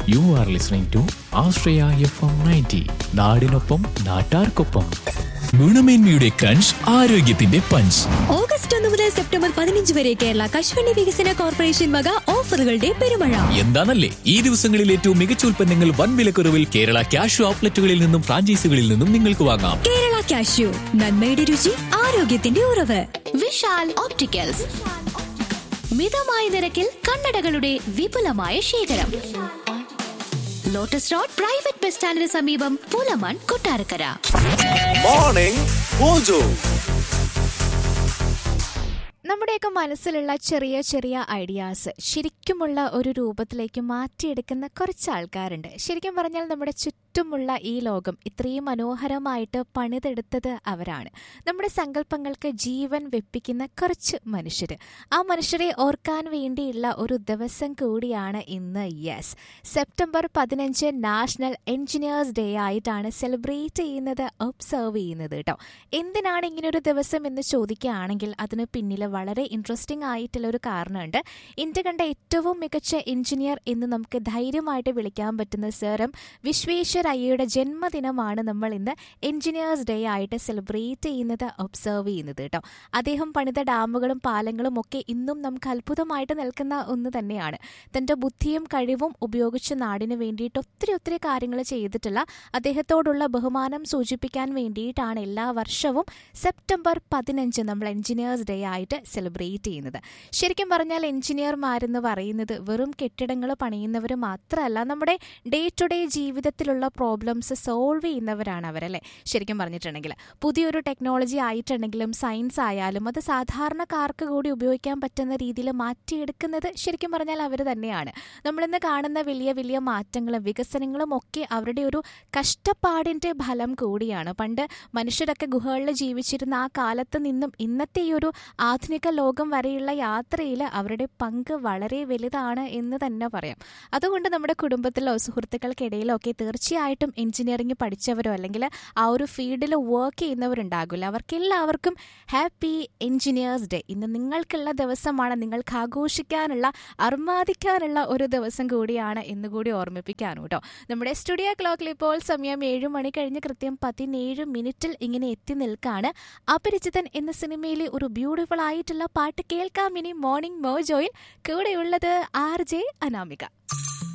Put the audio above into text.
U are listening to Ashraya F M ninety നാടിനൊപ്പം നാട്ടാർക്കൊപ്പം ഗുണമേന്മയുടെ ക്രഞ്ച് ആരോഗ്യത്തിന്റെ പഞ്ച് ഓഗസ്റ്റ് ഒന്ന് മുതൽ സെപ്റ്റംബർ പതിനഞ്ച് വരെ കേരള കശുവണ്ടി വികസന കോർപ്പറേഷൻ വക ഓഫറുകളുടെ പെരുമഴ എന്താണല്ലേ ഈ ദിവസങ്ങളിൽ ഏറ്റവും മികച്ച ഉൽപ്പന്നങ്ങൾ വൻ വിലക്കുറവിൽ കേരള ക്യാഷ് ഔട്ട്ലെറ്റുകളിൽ നിന്നും ഫ്രാഞ്ചൈസികളിൽ നിന്നും നിങ്ങൾക്ക് വാങ്ങാം കേരള കാഷ്യൂ നന്മയുടെ രുചി ആരോഗ്യത്തിന്റെ ഉറവ് വിശാൽ ഓപ്റ്റിക്കൽസ് മിതമായ നിരക്കിൽ കണ്ണടകളുടെ വിപുലമായ ശേഖരം ലോട്ടസ് റോഡ് പ്രൈവറ്റ് ബസ് സ്റ്റാൻഡിന് സമീപം പൂലമാൻ കൊട്ടാരക്കര Morning Mojo. നമ്മുടെയൊക്കെ മനസ്സിലുള്ള ചെറിയ ചെറിയ ഐഡിയാസ് ശരിക്കുമുള്ള ഒരു രൂപത്തിലേക്ക് മാറ്റിയെടുക്കുന്ന കുറച്ച് ആൾക്കാരുണ്ട് ശരിക്കും പറഞ്ഞാൽ നമ്മുടെ ചുറ്റുമുള്ള ഈ ലോകം ഇത്രയും മനോഹരമായിട്ട് പണിതെടുത്തത് അവരാണ് നമ്മുടെ സങ്കല്പങ്ങൾക്ക് ജീവൻ വെപ്പിക്കുന്ന കുറച്ച് മനുഷ്യർ ആ മനുഷ്യരെ ഓർക്കാൻ വേണ്ടിയുള്ള ഒരു ദിവസം കൂടിയാണ് ഇന്ന് യെസ് സെപ്റ്റംബർ പതിനഞ്ച് നാഷണൽ എഞ്ചിനീയേഴ്സ് ഡേ ആയിട്ടാണ് സെലിബ്രേറ്റ് ചെയ്യുന്നത് ഒബ്സർവ് ചെയ്യുന്നത് കേട്ടോ എന്തിനാണ് ഇങ്ങനെ ഒരു ദിവസം എന്ന് ചോദിക്കുകയാണെങ്കിൽ അതിന് പിന്നിൽ വളരെ ഇൻട്രസ്റ്റിംഗ് ആയിട്ടുള്ള ഒരു കാരണമുണ്ട് ഇന്ത്യ കണ്ട ഏറ്റവും മികച്ച എഞ്ചിനീയർ എന്ന് നമുക്ക് ധൈര്യമായിട്ട് വിളിക്കാൻ പറ്റുന്ന സേറും വിശ്വേശ്വരയ്യയുടെ ജന്മദിനമാണ് നമ്മൾ ഇന്ന് എഞ്ചിനീയേഴ്സ് ഡേ ആയിട്ട് സെലിബ്രേറ്റ് ചെയ്യുന്നത് ഒബ്സർവ് ചെയ്യുന്നത് കേട്ടോ അദ്ദേഹം പണിത ഡാമുകളും പാലങ്ങളും ഒക്കെ ഇന്നും നമുക്ക് അത്ഭുതമായിട്ട് നിൽക്കുന്ന ഒന്ന് തന്നെയാണ് തൻ്റെ ബുദ്ധിയും കഴിവും ഉപയോഗിച്ച് നാടിന് വേണ്ടിയിട്ട് ഒത്തിരി ഒത്തിരി കാര്യങ്ങൾ ചെയ്തിട്ടുള്ള അദ്ദേഹത്തോടുള്ള ബഹുമാനം സൂചിപ്പിക്കാൻ വേണ്ടിയിട്ടാണ് എല്ലാ വർഷവും സെപ്റ്റംബർ പതിനഞ്ച് നമ്മൾ എഞ്ചിനീയേഴ്സ് ഡേ ആയിട്ട് സെലിബ്രേറ്റ് ചെയ്യുന്നത് ശരിക്കും പറഞ്ഞാൽ എഞ്ചിനീയർമാരെന്ന് പറയുന്നത് വെറും കെട്ടിടങ്ങൾ പണിയുന്നവർ മാത്രമല്ല നമ്മുടെ ഡേ ടു ഡേ ജീവിതത്തിലുള്ള പ്രോബ്ലംസ് സോൾവ് ചെയ്യുന്നവരാണ് അവരല്ലേ ശരിക്കും പറഞ്ഞിട്ടുണ്ടെങ്കിൽ പുതിയൊരു ടെക്നോളജി ആയിട്ടുണ്ടെങ്കിലും സയൻസ് ആയാലും അത് സാധാരണക്കാർക്ക് കൂടി ഉപയോഗിക്കാൻ പറ്റുന്ന രീതിയിൽ മാറ്റിയെടുക്കുന്നത് ശരിക്കും പറഞ്ഞാൽ അവർ തന്നെയാണ് നമ്മളിന്ന് കാണുന്ന വലിയ വലിയ മാറ്റങ്ങളും വികസനങ്ങളും ഒക്കെ അവരുടെ ഒരു കഷ്ടപ്പാടിൻ്റെ ഫലം കൂടിയാണ് പണ്ട് മനുഷ്യരൊക്കെ ഗുഹകളിൽ ജീവിച്ചിരുന്ന ആ കാലത്ത് നിന്നും ഇന്നത്തെ ഈ ഒരു ആധുനിക ലോകം വരെയുള്ള യാത്രയിൽ അവരുടെ പങ്ക് വളരെ വലുതാണ് എന്ന് തന്നെ പറയാം അതുകൊണ്ട് നമ്മുടെ കുടുംബത്തിലോ സുഹൃത്തുക്കൾക്കിടയിലോ ഒക്കെ തീർച്ചയായിട്ടും എഞ്ചിനീയറിംഗ് പഠിച്ചവരോ അല്ലെങ്കിൽ ആ ഒരു ഫീൽഡിൽ വർക്ക് ചെയ്യുന്നവരുണ്ടാകില്ല അവർക്കെല്ലാവർക്കും ഹാപ്പി എഞ്ചിനീയേഴ്സ് ഡേ ഇന്ന് നിങ്ങൾക്കുള്ള ദിവസമാണ് നിങ്ങൾക്ക് ആഘോഷിക്കാനുള്ള അർമാദിക്കാനുള്ള ഒരു ദിവസം കൂടിയാണ് എന്ന് കൂടി ഓർമ്മിപ്പിക്കാനും കേട്ടോ നമ്മുടെ സ്റ്റുഡിയോ ക്ലോക്കിൽ ഇപ്പോൾ സമയം ഏഴ് മണി കഴിഞ്ഞ് കൃത്യം പതിനേഴ് മിനിറ്റിൽ ഇങ്ങനെ എത്തി നിൽക്കാണ് അപരിചിതൻ എന്ന സിനിമയിലെ ഒരു ബ്യൂട്ടിഫുൾ ആയിട്ടുള്ള പാട്ട് കേൾക്കാം ഇനി മോർണിംഗ് മോജോയിൽ കൂടെയുള്ളത് ആർ ജെ അനാമിക